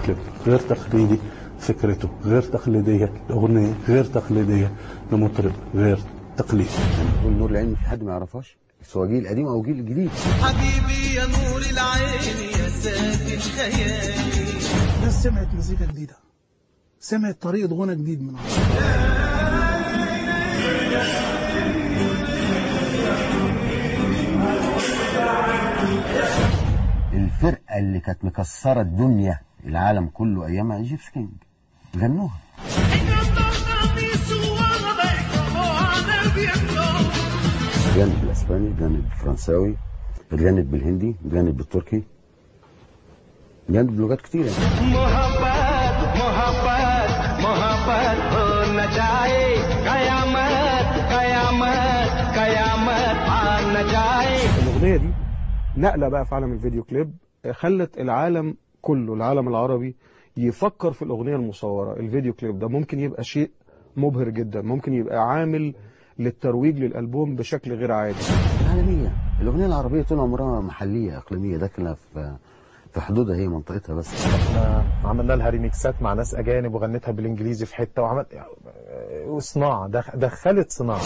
كليب غير تقليدي فكرته غير تقليدية الأغنية غير تقليدية لمطرب غير تقليدي والنور العين في حد ما يعرفهاش سواء جيل قديم او جيل جديد حبيبي يا نور العين يا ساكن خيالي الناس سمعت مزيكا جديدة سمعت طريقة غنى جديد من عمرو الفرقه اللي كانت مكسره الدنيا العالم كله ايامها جيبس كينج غنوها غنت بالاسباني غنت بالفرنساوي غنت بالهندي غنت بالتركي غنت بلغات كتير يعني. मोहब्बत मोहब्बत मोहब्बत हो न जाए कयामत कयामत कयामत आ न जाए الاغنيه دي نقله بقى في عالم الفيديو كليب خلت العالم كله العالم العربي يفكر في الاغنيه المصوره الفيديو كليب ده ممكن يبقى شيء مبهر جدا ممكن يبقى عامل للترويج للالبوم بشكل غير عادي عالميه الاغنيه العربيه طول عمرها محليه اقليميه داخله في في حدودها هي منطقتها بس احنا عملنا لها ريميكسات مع ناس اجانب وغنيتها بالانجليزي في حته وعمل وصناعه دخ- دخلت صناعه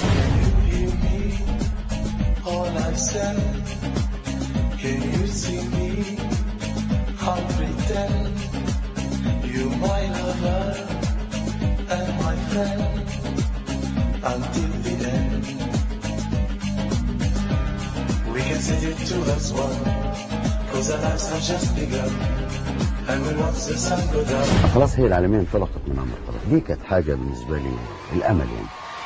All I said Can you see me How pretend You my lover And my friend Until the end We can set it to us one Cause our lives have just begun And when once the sun go down خلاص هي العالميه انطلقت من عمر خلاص دي كانت حاجه بالنسبه لي الامل يعني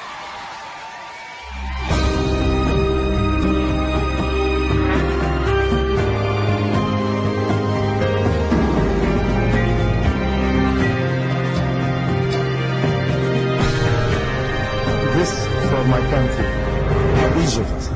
This for my country Egypt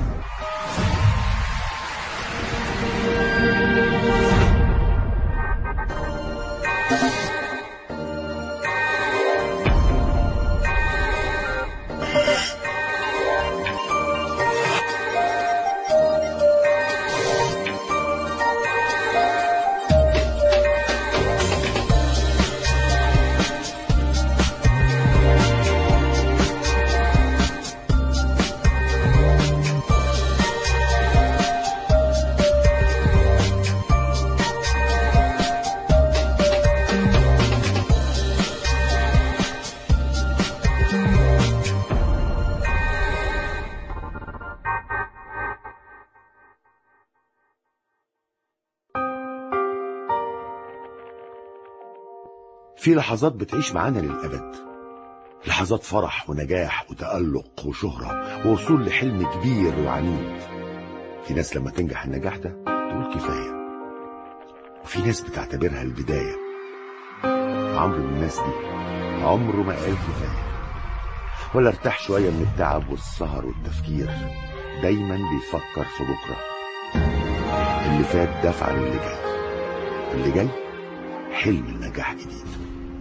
في لحظات بتعيش معانا للأبد لحظات فرح ونجاح وتألق وشهرة ووصول لحلم كبير وعنيد في ناس لما تنجح النجاح ده تقول كفاية وفي ناس بتعتبرها البداية عمرو من الناس دي عمره ما قال كفاية ولا ارتاح شوية من التعب والسهر والتفكير دايما بيفكر في بكرة اللي فات دفع للي جاي اللي جاي حلم النجاح جديد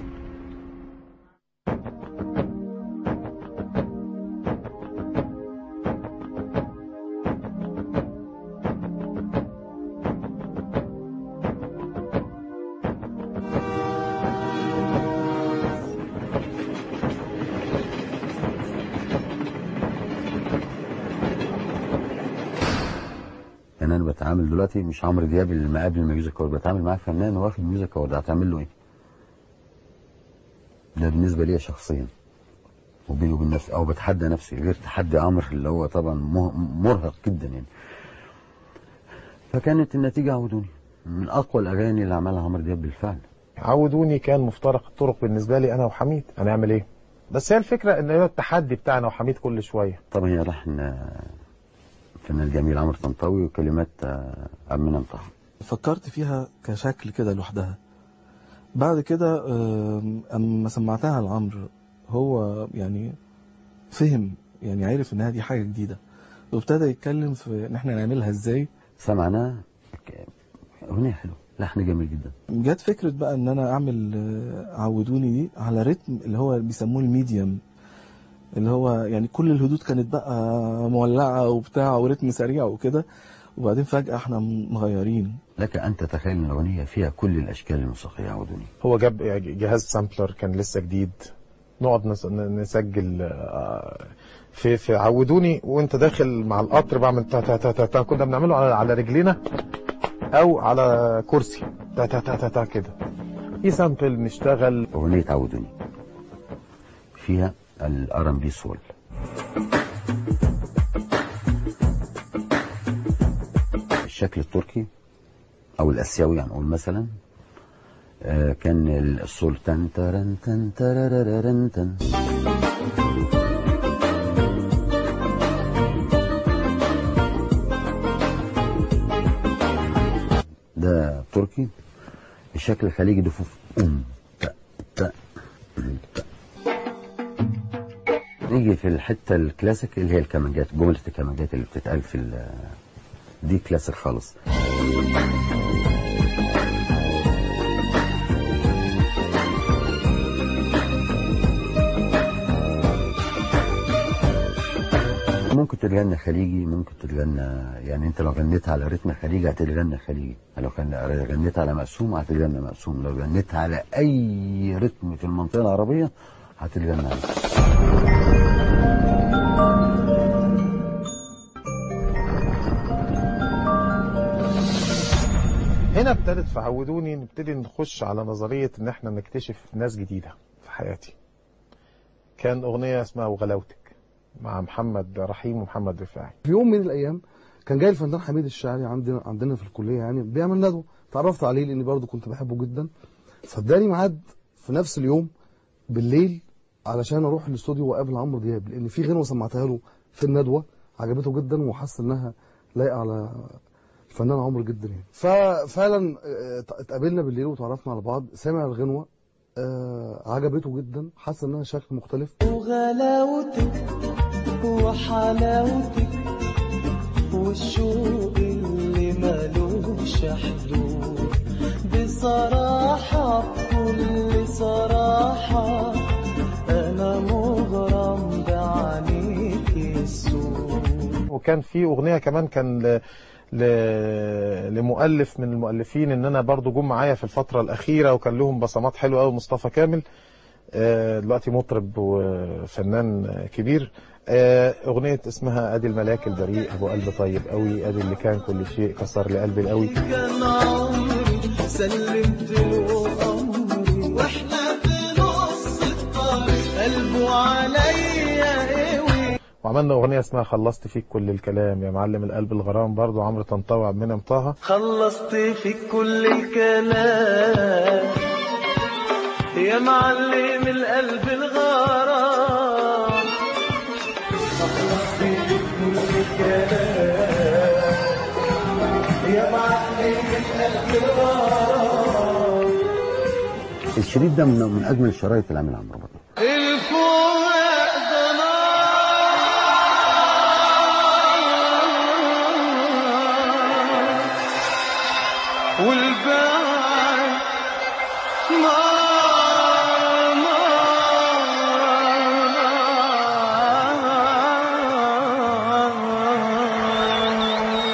يعني انا بتعامل دلوقتي مش عمرو دياب اللي ما قبل الميوزك اوورد بتعامل معاه فنان واخد ميوزك اوورد هتعمل له ايه؟ ده بالنسبه لي شخصيا وبيني وبين نفسي او بتحدى نفسي غير تحدي عمرو اللي هو طبعا مه- مرهق جدا يعني فكانت النتيجه عودوني من اقوى الاغاني اللي عملها عمرو دياب بالفعل عودوني كان مفترق الطرق بالنسبه لي انا وحميد هنعمل ايه بس هي الفكره ان هو التحدي بتاعنا وحميد كل شويه طبعا هي لحن آه، الفنان الجميل عمرو طنطاوي وكلمات آه، عبد المنعم طه فكرت فيها كشكل كده لوحدها بعد كده آم، اما سمعتها لعمرو هو يعني فهم يعني عرف انها دي حاجه جديده وابتدى يتكلم في ان احنا نعملها ازاي سمعناها ك- اغنيه حلوه لحن جميل جدا جت فكره بقى ان انا اعمل آه، عودوني دي على رتم اللي هو بيسموه الميديم اللي هو يعني كل الهدود كانت بقى مولعه وبتاع ورتم سريع وكده وبعدين فجأة احنا مغيرين لك ان تتخيل ان الاغنيه فيها كل الاشكال الموسيقيه عودوني هو جاب جهاز سامبلر كان لسه جديد نقعد نس- ن- نسجل آه، في في عودوني وانت داخل مع القطر بعمل تا تا تا تا, تا كنا بنعمله على على رجلينا او على كرسي تا تا تا تا, تا كده يسامبل نشتغل اغنيه عودوني فيها الار ام بي سول الشكل التركي او الاسيوي هنقول مثلا آه، كان السول تن ترن تن تررررن تن ده تركي الشكل الخليجي دفوف أم تا تا أم، تا. نيجي في الحتة الكلاسيك اللي هي الكمانجات جملة الكمانجات اللي بتتقال في ال- دي كلاسيك خالص ممكن تتغنى خليجي ممكن تتغنى يعني انت لو غنيت على رتم خليجي هتتغنى خليجي لو كان غنيت على مقسوم هتتغنى مقسوم لو غنيت على اي رتم في المنطقه العربيه هتتغنى عليه هنا ابتدت في عودوني نبتدي نخش على نظرية ان احنا نكتشف ناس جديدة في حياتي كان اغنية اسمها وغلاوتك مع محمد رحيم ومحمد رفاعي في يوم من الايام كان جاي الفنان حميد الشاعري عندنا عندنا في الكليه يعني بيعمل ندوه تعرفت عليه لاني برضه كنت بحبه جدا فاداني ميعاد في نفس اليوم بالليل علشان اروح الاستوديو واقابل عمرو دياب لان في غنوه سمعتها له في الندوه عجبته جدا وحس انها لايقه على الفنان عمرو جدا يعني ففعلا آه، اتقابلنا بالليل وتعرفنا على بعض سمع الغنوه آه، عجبته جدا حس انها شكل مختلف وغلاوتك وحلاوتك والشوق اللي ملوش حدود بصراحة بكل صراحة أنا مغرم بعينيك السود وكان في اغنية كمان كان ل... ل... لمؤلف من المؤلفين ان انا برضو جم معايا في الفترة الاخيرة وكان لهم بصمات حلوة قوي مصطفى كامل آه، دلوقتي مطرب وفنان كبير آه، أغنية اسمها أدي الملاك البريء أبو قلب طيب قوي أدي اللي كان كل شيء كسر لي قلبي القوي كان عمري سلمت له أمري وإحنا في نص الطريق قلبه عليا قوي وعملنا أغنية اسمها خلصت فيك كل الكلام يا معلم القلب الغرام برضو عمرو طنطاوي عبد المنعم طه خلصت فيك كل الكلام يا معلم القلب الغرام خلصت فيك كل الكلام يا معلم القلب الغرام الشريط ده من, من اجمل الشرايط اللي عاملها عمرو بطل الفراق ده نار والبعد نار نار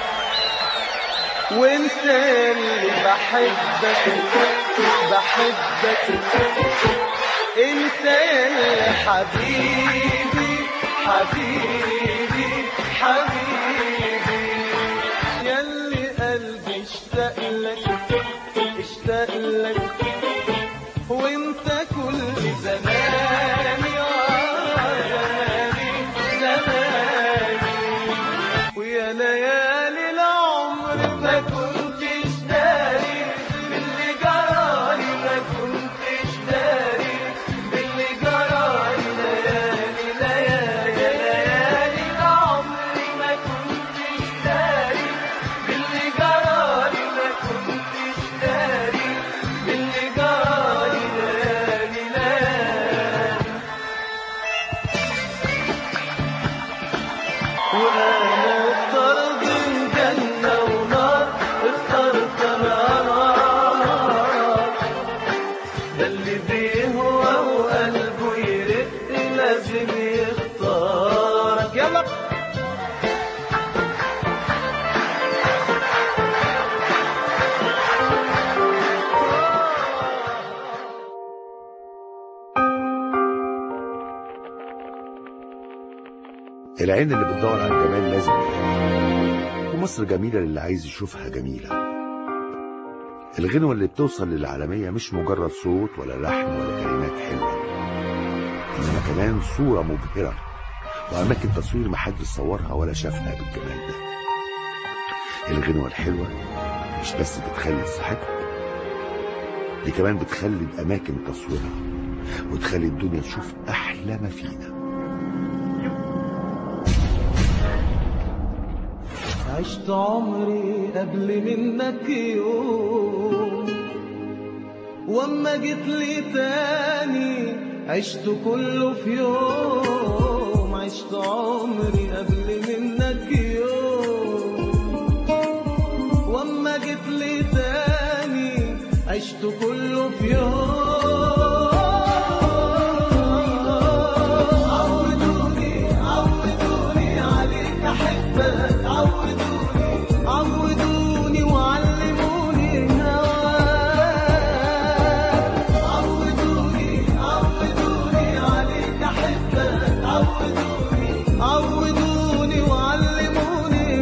وانت اللي بحبك بحبك انت يا حبيبي حبيبي حبيبي ياللي قلبي اشتاق لك اشتاق لك وانت كل زماني وعزاني زماني ويا ليالي العمر ما كنتش داري باللي جرالي ما كنتش داري باللي جرالي ليالي ليالي ليالي العمر ما كنتش داري باللي جرالي ما كنتش داري باللي جرالي ليالي ليالي وانا طرد جنة ونار العين اللي بتدور على الجمال لازم تلاقيه ومصر جميلة للي عايز يشوفها جميلة الغنوة اللي بتوصل للعالمية مش مجرد صوت ولا لحن ولا كلمات حلوة إنما كمان صورة مبهرة وأماكن تصوير محدش صورها ولا شافها بالجمال ده الغنوة الحلوة مش بس بتخلد صحتك دي كمان بتخلد أماكن تصويرها وتخلي الدنيا تشوف أحلى ما فينا عشت عمري قبل منك يوم واما جيت لي تاني عشت كله في يوم عشت عمري قبل منك يوم واما جيت لي تاني عشت كله في يوم عودوني عودوني عليك احبك عودوني عودوني وعلموني هواك عودوني عودوني عليك احبك عودوني عودوني وعلموني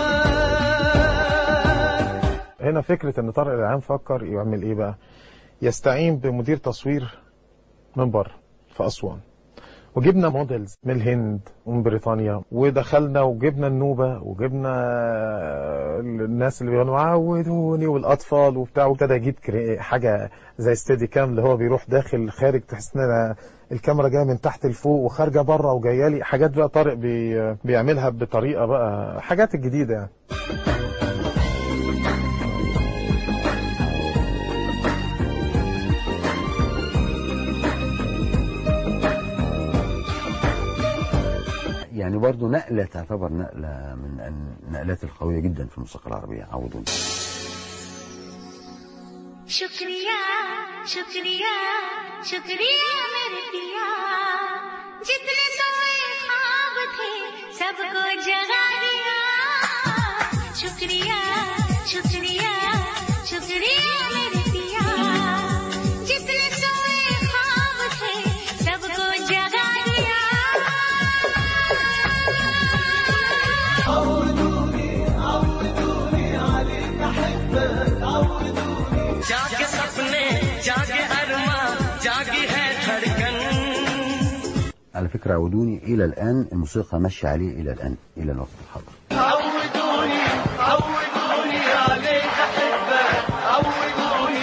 هواك هنا فكرة ان طارق العام فكر يعمل ايه بقى يستعين بمدير تصوير من بره في اسوان وجبنا موديلز من الهند ومن بريطانيا ودخلنا وجبنا النوبة وجبنا الناس اللي بيقولوا عودوني والأطفال وبتاع وابتدى يجيب كري- حاجة زي ستيدي كام اللي هو بيروح داخل خارج تحس ان الكاميرا جايه من تحت لفوق وخارجه بره وجايه لي حاجات بقى طارق بي بيعملها بطريقه بقى حاجات الجديده يعني يعني برضو نقلة تعتبر نقلة من النقلات القوية جدا في الموسيقى العربية عودوني शुक्रिया शुक्रिया शुक्रिया मेरे पिया जितने तुम्हें ख्वाब थे सबको जगा दिया शुक्रिया शुक्रिया शुक्रिया मेरे पिया जितने तुम्हें ख्वाब थे सबको जगा दिया عودوني عودوني عليك احبك عودوني जागे सपने जागे अरमा जागी है धड़कन على فكرة عودوني إلى الآن الموسيقى ماشية عليه إلى الآن إلى الوقت الحاضر عودوني عودوني عليك احبك عودوني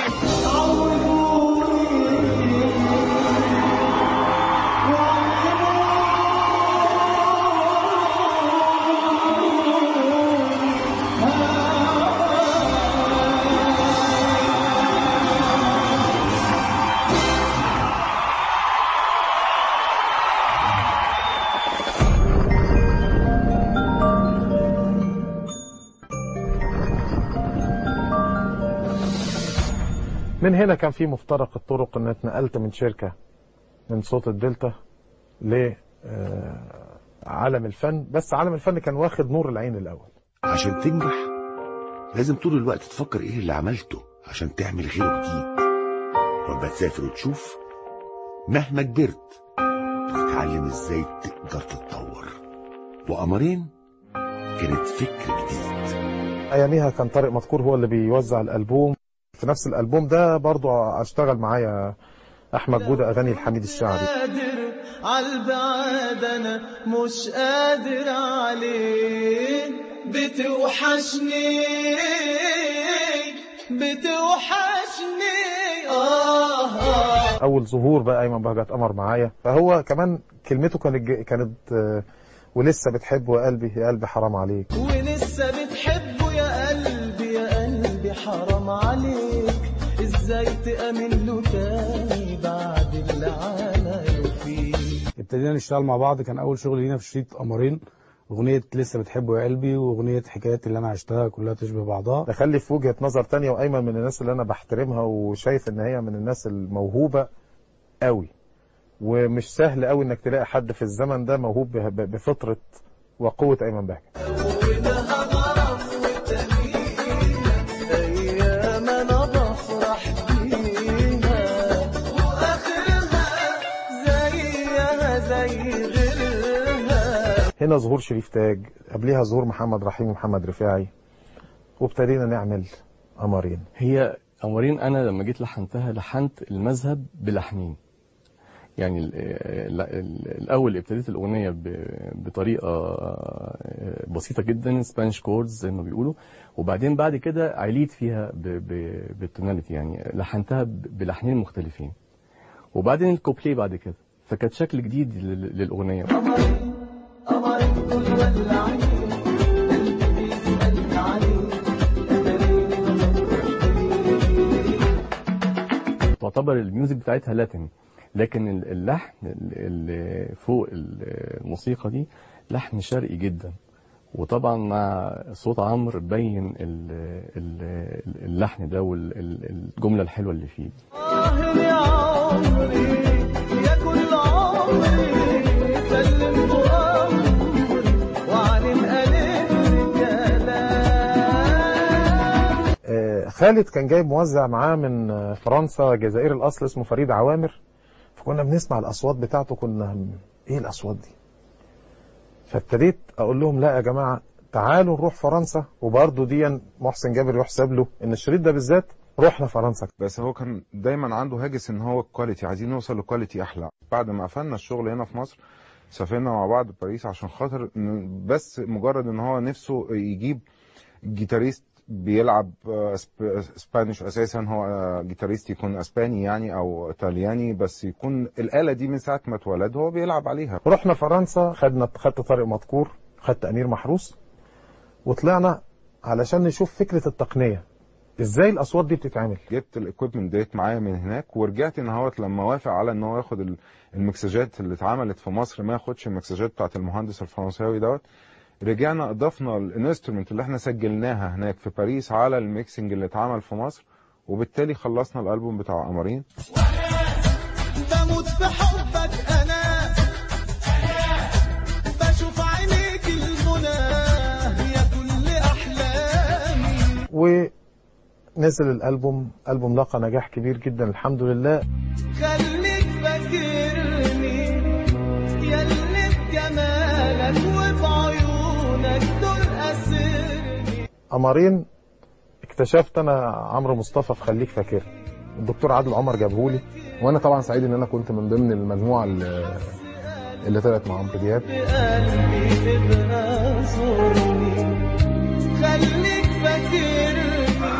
من هنا كان في مفترق الطرق ان اتنقلت من شركه من صوت الدلتا ل آه، عالم الفن بس عالم الفن كان واخد نور العين الاول عشان تنجح لازم طول الوقت تفكر ايه اللي عملته عشان تعمل غيره جديد ولما تسافر وتشوف مهما كبرت بتتعلم ازاي تقدر تتطور وقمرين كانت فكر جديد اياميها كان طارق مذكور هو اللي بيوزع الالبوم في نفس الالبوم ده برضو اشتغل معايا احمد جوده اغاني الحميد الشاعري قادر عالبعاد انا مش قادر عليه بتوحشني بتوحشني آه, آه اول ظهور بقى ايمن بهجت قمر معايا فهو كمان كلمته كانت ج- كانت آه، ولسه بتحبه يا قلبي يا قلبي حرام عليك ولسه بتحبه يا قلبي يا قلبي حرام عليك ازاي تأمن له تاني بعد اللي عمله فيك ابتدينا نشتغل مع بعض كان اول شغل لينا في شريط قمرين اغنيه لسه بتحبه يا قلبي واغنيه حكايات اللي انا عشتها كلها تشبه بعضها دخلي في وجهة نظر تانية وأيمن من الناس اللي أنا بحترمها وشايف إن هي من الناس الموهوبة قوي ومش سهل قوي إنك تلاقي حد في الزمن ده موهوب به- ب- بفطرة وقوة أيمن بهجت وإنها غرف وتمينا أيام أنا بفرح بيها وآخرها زيها زي غيرها هنا ظهور شريف تاج قبليها ظهور محمد رحيم ومحمد رفاعي وابتدينا نعمل قمرين هي قمرين انا لما جيت لحنتها لحنت المذهب بلحنين يعني ال- ال- ال- الاول ابتديت الاغنيه ب- بطريقه بسيطه جدا سبانش كوردز زي ما بيقولوا وبعدين بعد كده عليت فيها ب- ب- بالتوناليتي يعني لحنتها ب- بلحنين مختلفين وبعدين الكوبليه بعد كده فكانت شكل جديد لل- للاغنيه قمرين كل ولعين قلبي بيسألني عليه أتريني تعتبر الميوزك بتاعتها لاتين لكن ال- اللحن اللي فوق ال- الموسيقى دي لحن شرقي جدا وطبعا مع صوت عمرو بين ال- ال- اللحن ده والجمله الحلوه اللي فيه آه يا عمري يا كل عمري سلمت أمري وعن الألف كلام آه، خالد كان جايب موزع معاه من آه، فرنسا جزائر الاصل اسمه فريد عوامر فكنا بنسمع الاصوات بتاعته كنا م- ايه الاصوات دي فابتديت اقول لهم لا يا جماعه تعالوا نروح فرنسا وبرضه دي محسن جابر يحسب له ان الشريط ده بالذات رحنا فرنسا بس هو كان دايما عنده هاجس ان هو الكواليتي عايزين نوصل لكواليتي احلى بعد ما قفلنا الشغل هنا في مصر سافرنا مع بعض باريس عشان خاطر إن- بس مجرد ان هو نفسه يجيب جيتاريست بيلعب آه، سب- اسبانيش اساسا هو آه، جيتاريست يكون اسباني يعني او ايطالياني بس يكون الاله دي من ساعه ما اتولد هو بيلعب عليها رحنا فرنسا خدنا خدت طارق مذكور خدت امير محروس وطلعنا علشان نشوف فكره التقنيه ازاي الاصوات دي بتتعمل جبت الاكويبمنت ديت معايا من هناك ورجعت ان هو لما وافق على ان هو ياخد ال- المكساجات اللي اتعملت في مصر ما ياخدش المكساجات بتاعت المهندس الفرنساوي دوت رجعنا اضفنا الانسترومنت اللي احنا سجلناها هناك في باريس على الميكسنج اللي اتعمل في مصر وبالتالي خلصنا الالبوم بتاع قمرين بموت في حبك انا بشوف عينيك المنى يا كل احلامي ونزل الالبوم البوم لقى نجاح كبير جدا الحمد لله خليك فاكرني يا اللي بجمالك وبعيونك دول اسرني قمرين اكتشفت انا عمرو مصطفى في خليك فاكر الدكتور عادل عمر جابهولي وانا طبعا سعيد ان انا كنت من ضمن المجموعه اللي, اللي طلعت مع عمرو دياب بقلبي تبقى زورني خليك فاكرني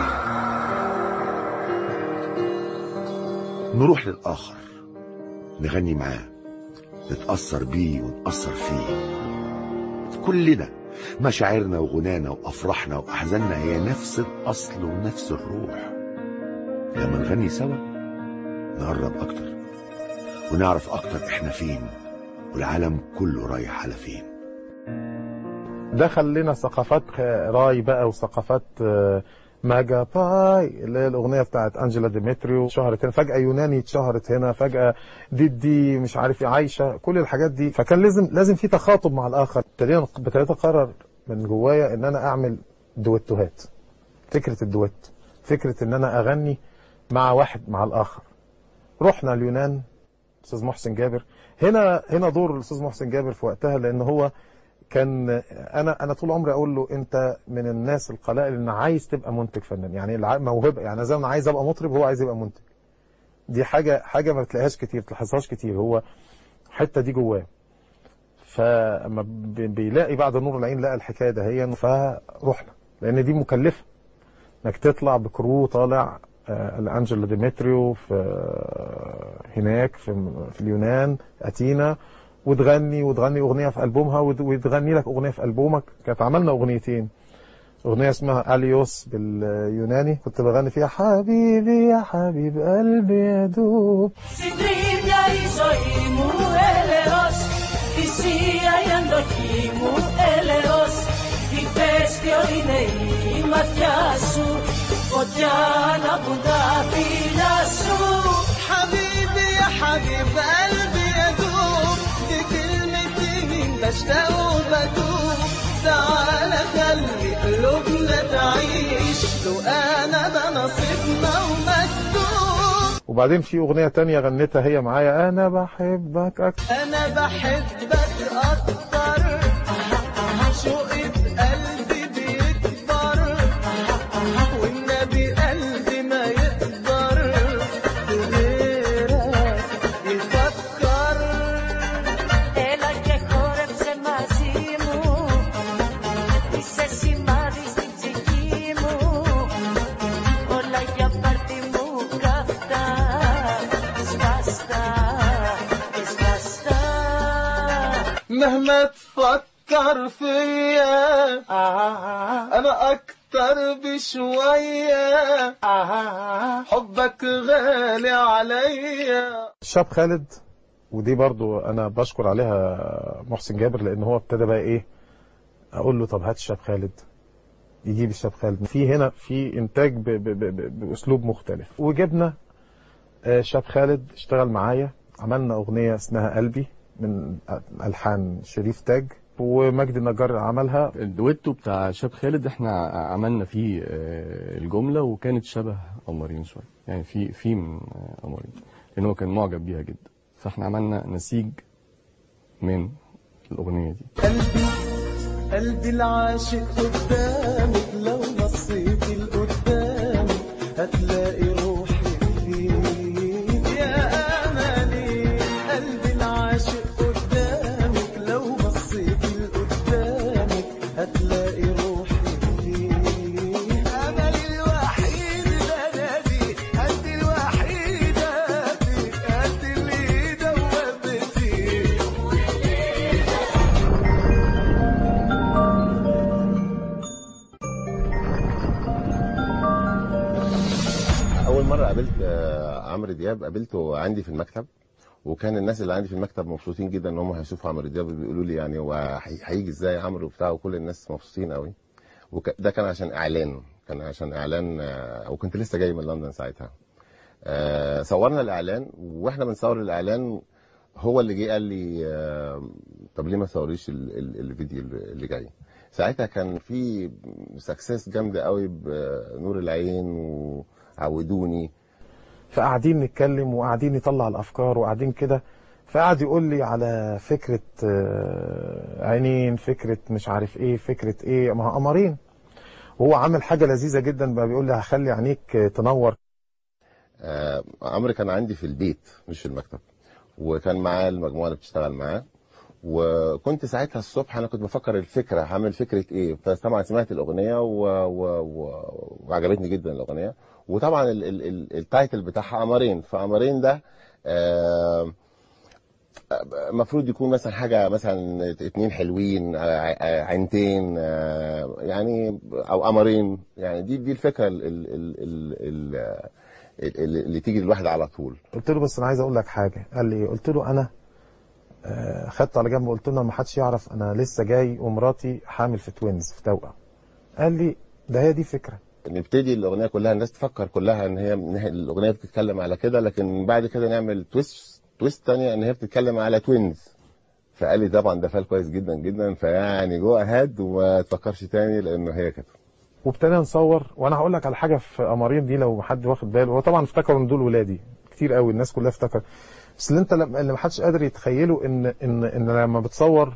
نروح للآخر نغني معاه نتأثر بيه ونأثر فيه كلنا مشاعرنا وغنانا وأفراحنا وأحزاننا هي نفس الأصل ونفس الروح لما نغني سوا نقرب أكتر ونعرف أكتر إحنا فين والعالم كله رايح على فين دخل لنا ثقافات خ- راي بقى وثقافات آه، ماجا باي اللي هي الاغنيه بتاعت انجела ديمتريو شهرت هنا فجاه يوناني اتشهرت هنا فجاه ديدي مش عارف ايه عايشه كل الحاجات دي فكان لازم لازم في تخاطب مع الاخر ابتدينا ابتديت اقرر من جوايا ان انا اعمل دويتوهات فكره الدويت فكره ان انا اغني مع واحد مع الاخر رحنا اليونان استاذ محسن جابر هنا هنا دور الاستاذ محسن جابر في وقتها لان هو كان انا انا طول عمري اقول له انت من الناس القلائل اللي عايز تبقى منتج فنان يعني الع- موهبه يعني زي ما انا عايز ابقى مطرب هو عايز يبقى منتج دي حاجه حاجه ما بتلاقيهاش كتير تلاحظهاش كتير هو الحته دي جواه فاما بي- بيلاقي بعد نور العين لقى الحكايه ده هي فرحنا لان دي مكلفه انك تطلع بكرو طالع آه، الانجelo ديمتريو في آه، هناك في, في اليونان اتينا وتغني وتغني اغنيه في البومها وت- وتغني لك اغنيه في البومك كانت عملنا اغنيتين اغنيه اسمها اليوس باليوناني كنت بغني فيها حبيبي يا حبيب قلبي يا دوب Συντρίμια η ζωή μου έλεος Θυσία η αντοχή μου έλεος Ηφαίστειο είναι η ματιά σου Φωτιά να πουν τα φύλλα σου حبيبي يا حبيب قلبي يا دوب دي كلمتين بشتاق وبدوب تعالى خلي قلوبنا تعيش لو انا ده نصيبنا ومكتوب وبعدين في اغنيه تانية غنيتها هي معايا انا بحبك اكتر انا بحبك اكتر مهما تفكر فيا انا اكتر بشوية حبك غالي عليا الشاب خالد ودي برضو انا بشكر عليها محسن جابر لان هو ابتدى بقى ايه اقول له طب هات الشاب خالد يجيب الشاب خالد في هنا في انتاج ب ب ب ب باسلوب مختلف وجبنا آه، شاب خالد اشتغل معايا عملنا اغنيه اسمها قلبي من الحان شريف تاج ومجدي النجار عملها الدويتو بتاع شاب خالد احنا عملنا فيه آه، الجملة وكانت شبه قمرين شوية يعني في في من آه، قمرين لأن هو كان معجب بيها جدا فاحنا عملنا نسيج من الأغنية دي قلبي العاشق قدامك لو بصيتي لقدامك هتلاقي روحي فيك يا املي قلبي العاشق قدامك لو بصيتي لقدامك هتلاقي روحي فيك املي الوحيد بلدي انت الوحيده فيك انت اللي دوبتي اول مره قابلت آه، عمرو دياب قابلته عندي في المكتب وكان الناس اللي عندي في المكتب مبسوطين جدا ان هم هيشوفوا عمرو دياب بيقولوا لي يعني هو هي- هيجي ازاي عمرو وبتاع وكل الناس مبسوطين قوي وده كان عشان اعلان كان عشان اعلان آه، وكنت لسه جاي من لندن ساعتها آه، صورنا الاعلان واحنا بنصور الاعلان هو اللي جه قال لي آه، طب ليه ما تصوريش ال- ال- الفيديو اللي جاي ساعتها كان في سكسس جامده قوي بنور العين وعودوني فقاعدين نتكلم وقاعدين نطلع الافكار وقاعدين كده فقعد يقول لي على فكره آه، عينين فكره مش عارف ايه فكره ايه ما هو قمرين وهو عامل حاجه لذيذه جدا بقى بيقول لي هخلي عينيك آه، تنور آه، عمرو كان عندي في البيت مش في المكتب وكان معاه المجموعه اللي بتشتغل معاه وكنت ساعتها الصبح انا كنت بفكر الفكره هعمل فكره ايه فطبعا سمعت الاغنيه و... و... و... وعجبتني جدا الاغنيه وطبعا ال... ال... ال... التايتل بتاعها قمرين فقمرين ده آه، المفروض يكون مثلا حاجه مثلا اتنين حلوين ع- ع- عينتين آه، يعني او قمرين يعني دي دي الفكره ال- ال- ال- ال- ال- ال- اللي تيجي للواحد على طول قلت له بس انا عايز اقول لك حاجه قال لي قلت له انا آه، خدته على جنب وقلت له ما حدش يعرف انا لسه جاي ومراتي حامل في توينز في توأم قال لي ده هي دي فكره نبتدي الاغنيه كلها الناس تفكر كلها ان هي إن هي الاغنيه بتتكلم على كده لكن بعد كده نعمل تويست تويست تانية ان هي بتتكلم على توينز فقال لي طبعا ده فال كويس جدا جدا فيعني جو اهاد وما تفكرش تاني لانه هي كده وابتدينا نصور وانا هقول لك على حاجه في قمرين دي لو حد واخد باله هو طبعا افتكروا ان دول ولادي كتير قوي الناس كلها افتكر بس اللي انت لما اللي ما حدش قادر يتخيله ان ان ان لما بتصور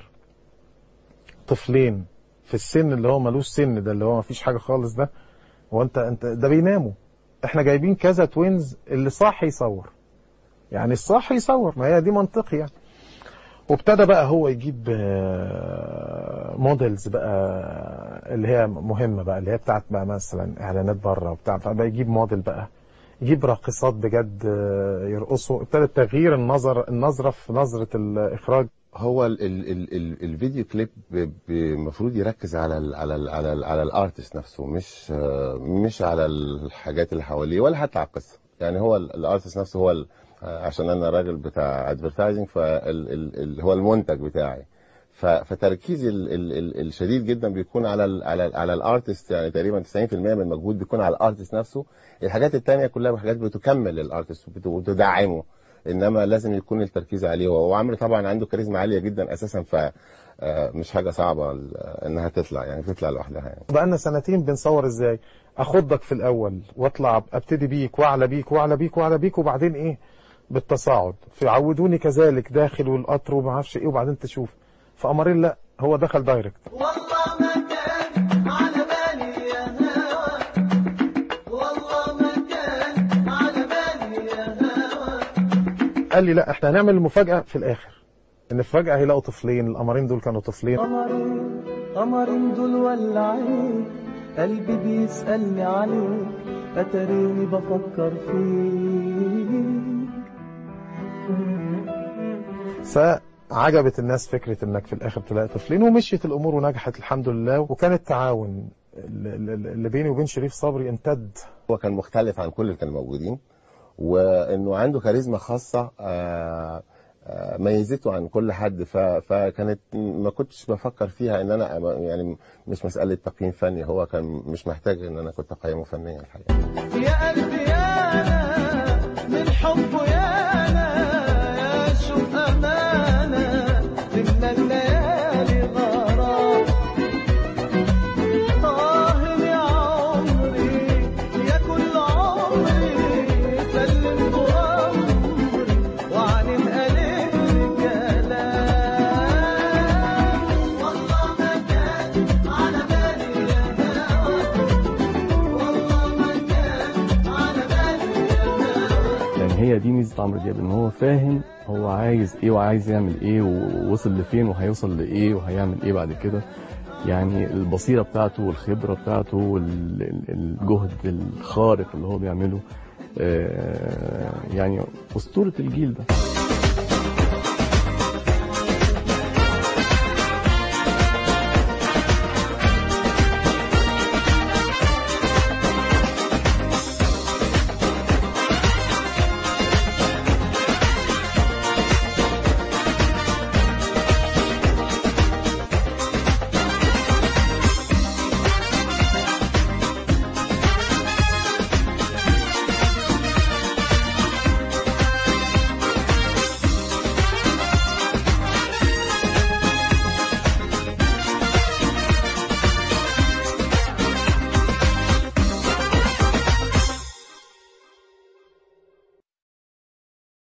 طفلين في السن اللي هو ملوش سن ده اللي هو ما فيش حاجه خالص ده هو انت انت ده بيناموا احنا جايبين كذا توينز اللي صاحي يصور يعني الصاحي يصور ما هي دي منطقي يعني وابتدى بقى هو يجيب آه، موديلز بقى اللي هي مهمه بقى اللي هي بتاعت بقى مثلا اعلانات بره وبتاع فبقى يجيب موديل بقى يجيب راقصات بجد آه، يرقصوا ابتدى تغيير النظر النظره في نظره الاخراج هو ال ال ال ال الفيديو كليب المفروض يركز على ال على ال على ال على الارتست نفسه مش آه، مش على الحاجات اللي حواليه ولا حتى على القصه يعني هو ال- الارتست نفسه هو ال- آه، عشان انا راجل بتاع ادفرتايزنج فال هو المنتج بتاعي ف- فتركيزي ال ال ال الشديد جدا بيكون على ال على ال على الارتست يعني تقريبا 90% من المجهود بيكون على الارتست نفسه الحاجات التانية كلها حاجات بتكمل الارتست وبت- وبتدعمه انما لازم يكون التركيز عليه هو وعمرو طبعا عنده كاريزما عاليه جدا اساسا ف آه، مش حاجه صعبه ال- انها تطلع يعني تطلع لوحدها يعني بقالنا سنتين بنصور ازاي اخضك في الاول واطلع ابتدي بيك واعلى بيك واعلى بيك واعلى بيك وبعدين ايه بالتصاعد فعودوني كذلك داخل والقطر وما اعرفش ايه وبعدين تشوف فقمرين لا هو دخل دايركت والله ما كان على بالي يا هوا والله ما كان على بالي يا هوا قال لي لا احنا هنعمل المفاجاه في الاخر ان فجاه هيلاقوا طفلين القمرين دول كانوا طفلين قمرين قمرين دول ولعين قلبي بيسألني عليك أتريني بفكر فيك عجبت الناس فكره انك في الاخر تلاقي طفلين ومشيت الامور ونجحت الحمد لله وكان التعاون اللي اللي بيني وبين شريف صبري امتد هو كان مختلف عن كل اللي كانوا موجودين وانه عنده كاريزما خاصه آه، آه، ميزته عن كل حد ف- فكانت ما كنتش بفكر فيها ان انا أبقى- يعني مش مساله تقييم فني هو كان مش محتاج ان انا كنت اقيمه فنيا الحقيقه يا قلبي يا أنا من حبه يا أنا يا شوق أمانة تملى الليالي غرام طاهر يا عمري يا كل عمري سلمت أمري وعن القلب كلام والله ما كان على بالي يا هوا والله ما كان على بالي يا هوا يعني هي دي ميزه عمرو دياب ان هو فاهم هو عايز ايه وعايز يعمل ايه ووصل لفين وهيوصل لايه وهيعمل ايه بعد كده يعني البصيره بتاعته والخبره بتاعته والجهد الخارق اللي هو بيعمله آه، يعني اسطوره الجيل ده